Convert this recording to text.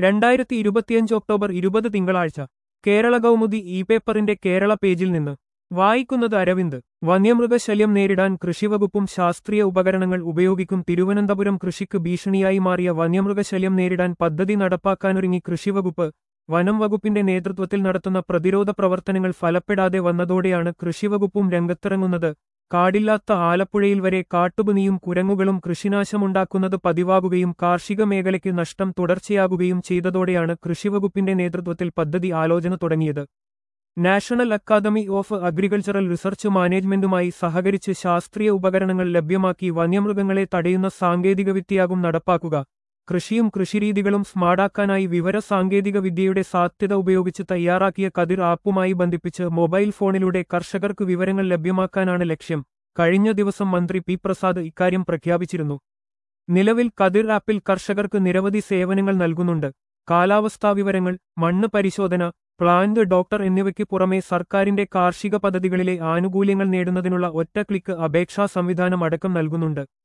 രണ്ടായിരത്തി ഇരുപത്തിയഞ്ച് ഒക്ടോബർ ഇരുപത് തിങ്കളാഴ്ച കേരള കൗമുദി ഇ പേപ്പറിന്റെ കേരള പേജിൽ നിന്ന് വായിക്കുന്നത് അരവിന്ദ് വന്യമൃഗശല്യം നേരിടാൻ കൃഷിവകുപ്പും ശാസ്ത്രീയ ഉപകരണങ്ങൾ ഉപയോഗിക്കും തിരുവനന്തപുരം കൃഷിക്ക് ഭീഷണിയായി മാറിയ വന്യമൃഗശല്യം നേരിടാൻ പദ്ധതി നടപ്പാക്കാനൊരുങ്ങി കൃഷിവകുപ്പ് വനം വകുപ്പിന്റെ നേതൃത്വത്തിൽ നടത്തുന്ന പ്രതിരോധ പ്രവർത്തനങ്ങൾ ഫലപ്പെടാതെ വന്നതോടെയാണ് കൃഷിവകുപ്പും രംഗത്തിറങ്ങുന്നത് കാടില്ലാത്ത ആലപ്പുഴയിൽ വരെ കാട്ടുപുനിയും കുരങ്ങുകളും കൃഷിനാശമുണ്ടാക്കുന്നത് പതിവാകുകയും കാർഷിക മേഖലയ്ക്ക് നഷ്ടം തുടർച്ചയാകുകയും ചെയ്തതോടെയാണ് കൃഷിവകുപ്പിന്റെ നേതൃത്വത്തിൽ പദ്ധതി ആലോചന തുടങ്ങിയത് national academy of agricultural research മാനേജ്മെന്റുമായി സഹകരിച്ച് ശാസ്ത്രീയ ഉപകരണങ്ങൾ ലഭ്യമാക്കി വന്യമൃഗങ്ങളെ തടയുന്ന സാങ്കേതികവിദ്യയാകും നടപ്പാക്കുക കൃഷിയും കൃഷിരീതികളും സ്മാർട്ടാക്കാനായി വിവര സാങ്കേതിക വിദ്യയുടെ സാധ്യത ഉപയോഗിച്ച് തയ്യാറാക്കിയ കതിർ ആപ്പുമായി ബന്ധിപ്പിച്ച് മൊബൈൽ ഫോണിലൂടെ കർഷകർക്ക് വിവരങ്ങൾ ലഭ്യമാക്കാനാണ് ലക്ഷ്യം കഴിഞ്ഞ ദിവസം മന്ത്രി പി പ്രസാദ് ഇക്കാര്യം പ്രഖ്യാപിച്ചിരുന്നു നിലവിൽ കതിർ ആപ്പിൽ കർഷകർക്ക് നിരവധി സേവനങ്ങൾ നൽകുന്നുണ്ട് കാലാവസ്ഥാ വിവരങ്ങൾ മണ്ണ് പരിശോധന പ്ലാന്റ് ഡോക്ടർ എന്നിവയ്ക്ക് പുറമെ സർക്കാരിന്റെ കാർഷിക പദ്ധതികളിലെ ആനുകൂല്യങ്ങൾ നേടുന്നതിനുള്ള ഒറ്റ ക്ലിക്ക് അപേക്ഷാ സംവിധാനം അടക്കം നൽകുന്നുണ്ട്